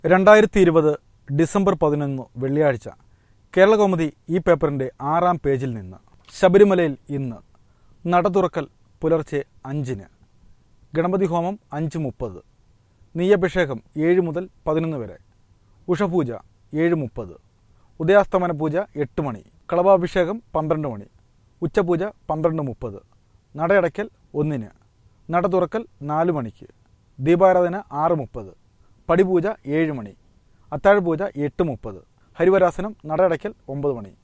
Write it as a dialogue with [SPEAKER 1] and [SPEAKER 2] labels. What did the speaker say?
[SPEAKER 1] രണ്ടായിരത്തി ഇരുപത് ഡിസംബർ പതിനൊന്ന് വെള്ളിയാഴ്ച കേരളകൗമുദി ഈ പേപ്പറിന്റെ ആറാം പേജിൽ നിന്ന് ശബരിമലയിൽ ഇന്ന് നട തുറക്കൽ പുലർച്ചെ അഞ്ചിന് ഗണപതി ഹോമം അഞ്ച് മുപ്പത് നെയ്യഭിഷേകം ഏഴ് മുതൽ പതിനൊന്ന് വരെ ഉഷപൂജ ഏഴ് മുപ്പത് ഉദയാസ്തമന പൂജ എട്ട് മണി കളഭാഭിഷേകം പന്ത്രണ്ട് മണി ഉച്ചപൂജ പന്ത്രണ്ട് മുപ്പത് നടയടയ്ക്കൽ ഒന്നിന് നട തുറക്കൽ നാല് മണിക്ക് ദീപാരാധന ആറ് മുപ്പത് പടിപൂജ ഏഴ് മണി അത്താഴപൂജ എട്ട് മുപ്പത് ഹരിവരാസനം നടയടയ്ക്കൽ ഒമ്പത് മണി